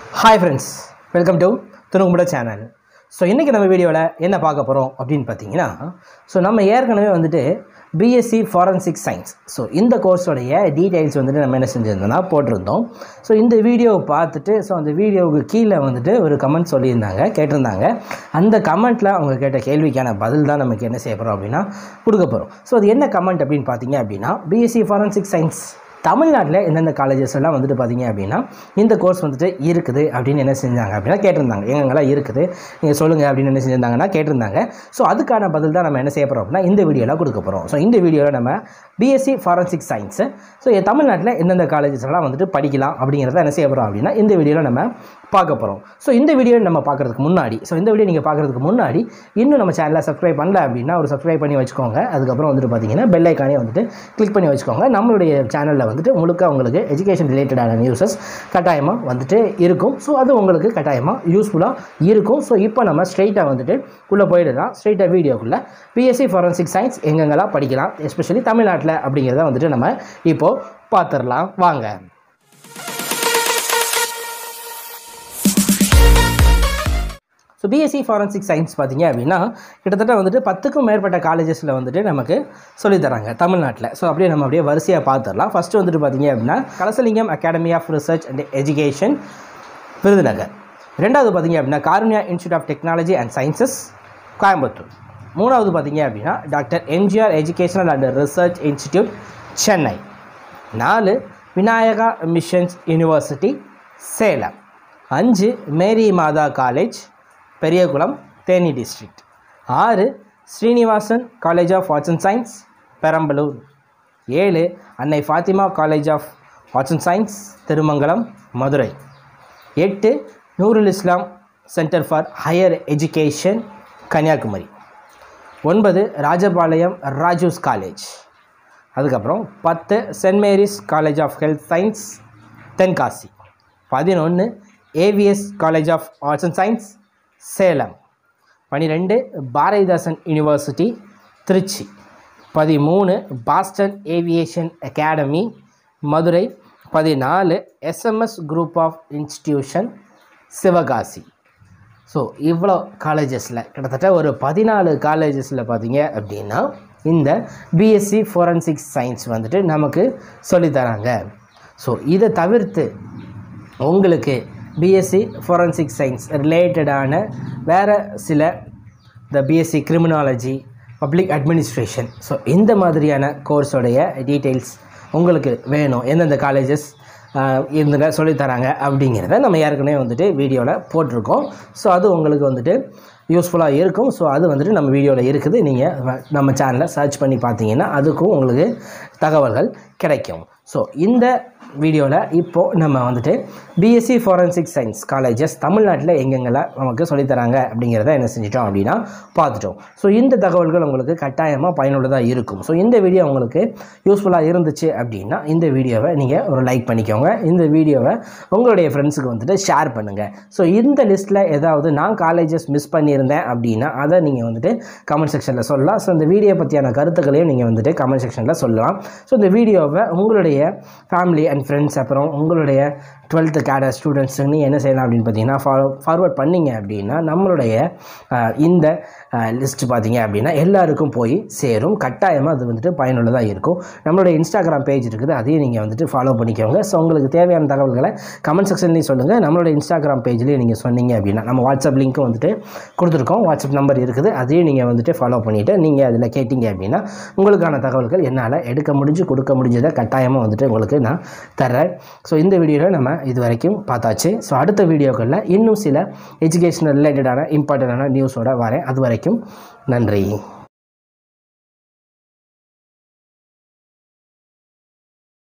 hi friends welcome to துணுக்குமுட channel so இன்றைக்கி நம்ம வீடியோவில் என்ன பார்க்க போகிறோம் அப்படின்னு பார்த்தீங்கன்னா ஸோ நம்ம ஏற்கனவே வந்துட்டு பிஎஸ்சி ஃபாரன்சிக் சயின்ஸ் ஸோ இந்த கோர்ஸோடைய டீட்டெயில்ஸ் வந்துட்டு நம்ம என்ன செஞ்சுருந்தோம்னா போட்டிருந்தோம் ஸோ இந்த வீடியோவை பார்த்துட்டு ஸோ அந்த வீடியோவுக்கு கீழே வந்துட்டு ஒரு கமெண்ட் சொல்லியிருந்தாங்க கேட்டிருந்தாங்க அந்த கமெண்ட்டில் அவங்க கேட்ட கேள்விக்கான பதில் தான் நமக்கு என்ன செய்ய போகிறோம் அப்படின்னா கொடுக்க போகிறோம் ஸோ அது என்ன கமெண்ட் அப்படின்னு பார்த்தீங்க அப்படின்னா பிஎஸ்சி ஃபாரன்சிக் சயின்ஸ் தமிழ்நாட்டில் எந்தெந்த காலேஜஸ் எல்லாம் வந்துட்டு பார்த்தீங்க அப்படின்னா இந்த கோர்ஸ் வந்துட்டு இருக்குது அப்படின்னு என்ன செஞ்சாங்க அப்படின்னா கேட்டிருந்தாங்க எங்கெங்கெல்லாம் இருக்குது நீங்கள் சொல்லுங்கள் அப்படின்னு என்ன செஞ்சிருந்தாங்கன்னா கேட்டிருந்தாங்க ஸோ அதுக்கான பதில் தான் நம்ம என்ன செய்ய போகிறோம் அப்படின்னா இந்த வீடியோவில் கொடுக்க போகிறோம் ஸோ இந்த வீடியோவில் நம்ம பிஎஸ்சி ஃபாரன்சிக் சயின்ஸு ஸோ தமிழ்நாட்டில் எந்தெந்த காலேஜஸ் எல்லாம் வந்துட்டு படிக்கலாம் அப்படிங்கிறத என்ன செய்ய போகிறோம் அப்படின்னா இந்த வீடியோவில் நம்ம பார்க்க போகிறோம் ஸோ இந்த வீடியோ நம்ம பார்க்குறதுக்கு முன்னாடி ஸோ இந்த வீடியோ நீங்கள் பார்க்குறதுக்கு முன்னாடி இன்னும் நம்ம சேனலை சப்ஸ்கிரைப் பண்ணல அப்படின்னா ஒரு சப்ஸ்கிரைப் பண்ணி வச்சுக்கோங்க அதுக்கப்புறம் வந்துட்டு பார்த்தீங்கன்னா பெல் ஐக்கானே வந்துட்டு கிளிக் பண்ணி வச்சுக்கோங்க நம்மளுடைய சேனலில் வந்துட்டு முழுக்க உங்களுக்கு எஜுகேஷன் ரிலேட்டடான நியூஸஸ் கட்டாயமாக வந்துட்டு இருக்கும் ஸோ அது உங்களுக்கு கட்டாயமாக யூஸ்ஃபுல்லாக இருக்கும் ஸோ இப்போ நம்ம ஸ்ட்ரைட்டாக வந்துட்டு உள்ளே போயிடலாம் ஸ்ட்ரைட்டாக வீடியோக்குள்ளே பிஎஸ்சி ஃபாரன்சிக் சயின்ஸ் எங்கெங்கெல்லாம் படிக்கலாம் எஸ்பெஷலி தமிழ்நாட்டில் அப்படிங்கிறத வந்துட்டு நம்ம இப்போது பார்த்துடலாம் வாங்க ஸோ பிஎஸ்சி ஃபாரன்சிக் சயின்ஸ் பார்த்தீங்க அப்படின்னா கிட்டத்தட்ட வந்துட்டு பத்துக்கும் மேற்பட்ட காலேஜஸில் வந்துட்டு நமக்கு சொல்லித் தராங்க தமிழ்நாட்டில் ஸோ அப்படியே நம்ம அப்படியே வரிசையாக பார்த்துடலாம் ஃபஸ்ட்டு வந்துட்டு பார்த்தீங்க அப்படின்னா Kalasalingam academy of research and education Virudhunagar ரெண்டாவது பார்த்தீங்க அப்படின்னா Karunya institute of technology and sciences Coimbatore மூணாவது பார்த்தீங்க அப்படின்னா doctor MGR educational and research institute Chennai நாலு விநாயகா மிஷன்ஸ் யூனிவர்சிட்டி சேலம் அஞ்சு மேரி மாதா காலேஜ் பெரியகுளம் தேனி டிஸ்ட்ரிக்ட் ஆறு Srinivasan college of arts and science Perambalur ஏழு Annai Fathima college of arts and science Thirumangalam Madurai எட்டு Noorul Islam centre for higher education Kanyakumari ஒன்பது ராஜபாளையம் ராஜூஸ் காலேஜ் அதுக்கப்புறம் பத்து saint Mary's college of health science Tenkasi பதினொன்று AVS college of arts and science Salem பன்னிரெண்டு பாரதிதாசன் யூனிவர்சிட்டி திருச்சி பதிமூணு பாஸ்டன் ஏவியேஷன் அகாடமி மதுரை பதினாலு SMS group of institution Sivakasi so இவ்வளோ காலேஜஸில் கிட்டத்தட்ட ஒரு பதினாலு காலேஜஸில் பார்த்தீங்க அப்படின்னா இந்த பிஎஸ்சி ஃபோரன்சிக் சயின்ஸ் வந்துட்டு நமக்கு சொல்லித்தராங்க ஸோ இதை தவிர்த்து உங்களுக்கு பிஎஸ்சி ஃபோரன்சிக் சயின்ஸ் ரிலேட்டடான வேறு சில இந்த BSc criminology public administration so இந்த மாதிரியான கோர்ஸோடைய டீட்டெயில்ஸ் உங்களுக்கு வேணும் எந்தெந்த காலேஜஸ் இருந்துங்க சொல்லித்தராங்க அப்படிங்கிறத நம்ம ஏற்கனவே வந்துட்டு வீடியோவில் போட்டிருக்கோம் ஸோ அது உங்களுக்கு வந்துட்டு யூஸ்ஃபுல்லாக இருக்கும் ஸோ அது வந்துட்டு நம்ம வீடியோவில் இருக்குது நீங்கள் நம்ம சேனலில் சர்ச் பண்ணி பார்த்தீங்கன்னா அதுக்கும் உங்களுக்கு தகவல்கள் கிடைக்கும் ஸோ இந்த வீடியோவில் இப்போது நம்ம வந்துட்டு பிஎஸ்சி ஃபாரன்சிக் சயின்ஸ் காலேஜஸ் தமிழ்நாட்டில் எங்கெங்கெல்லாம் நமக்கு சொல்லித்தராங்க அப்படிங்கிறத என்ன செஞ்சிட்டோம் அப்படின்னா பார்த்துட்டோம் ஸோ இந்த தகவல்கள் உங்களுக்கு கட்டாயமாக பயனுள்ளதாக இருக்கும் ஸோ இந்த வீடியோ உங்களுக்கு யூஸ்ஃபுல்லாக இருந்துச்சு அப்படின்னா இந்த வீடியோவை நீங்கள் ஒரு லைக் பண்ணிக்கோங்க இந்த வீடியோவை உங்களுடைய ஃப்ரெண்ட்ஸுக்கு வந்துட்டு ஷேர் பண்ணுங்கள் ஸோ இந்த லிஸ்ட்டில் ஏதாவது நான் காலேஜஸ் மிஸ் பண்ணியிருந்தேன் அப்படின்னா அதை நீங்கள் வந்துட்டு கமெண்ட் செக்ஷனில் சொல்லலாம் ஸோ இந்த வீடியோ பற்றியான கருத்துக்களையும் நீங்கள் வந்துட்டு கமெண்ட் செக்ஷனில் சொல்லலாம் ஸோ இந்த வீடியோவை உங்களுடைய ஃபேமிலி அண்ட் ஃப்ரெண்ட்ஸ் அப்புறம் உங்களுடைய டுவெல்த்து கேடர் ஸ்டூடெண்ட்ஸுக்கு நீங்கள் என்ன செய்யலாம் அப்படின்னு பார்த்தீங்கன்னா ஃபாலோ ஃபார்வர்ட் பண்ணிங்க அப்படின்னா நம்மளுடைய அஹ், இந்த லிஸ்ட் பார்த்தீங்க அப்படின்னா எல்லாருக்கும் போய் சேரும் கட்டாயமாக அது வந்துட்டு பயனுள்ளதாக இருக்கும் நம்மளுடைய இன்ஸ்டாகிராம் பேஜ் இருக்குது அதையும் நீங்கள் வந்துட்டு ஃபாலோ பண்ணிக்கோங்க ஸோ உங்களுக்கு தேவையான தகவல்களை கமெண்ட் செக்ஷன்லேயும் சொல்லுங்கள் நம்மளுடைய இன்ஸ்டாகிராம் பேஜ்லேயும் நீங்கள் சொன்னீங்க அப்படின்னா நம்ம வாட்ஸ்அப் லிங்க்கும் வந்துட்டு கொடுத்துருக்கோம் வாட்ஸ்அப் நம்பர் இருக்குது அதையும் நீங்கள் வந்துட்டு ஃபாலோ பண்ணிவிட்டு நீங்கள் அதில் கேட்டிங்க அப்படின்னா உங்களுக்கான தகவல்கள் என்னால் எடுக்க முடிஞ்சு கொடுக்க முடிஞ்சதை கட்டாயமாக வந்துட்டு உங்களுக்கு நான் தர்றேன் ஸோ இந்த வீடியோவில் நம்ம இது வரைக்கும் பார்த்தாச்சு ஸோ அடுத்த வீடியோக்களில் இன்னும் சில எஜுகேஷனல் ரிலேட்டடான இம்பார்ட்டண்டான நியூஸோட வரேன் அது வரைக்கும் நன்றி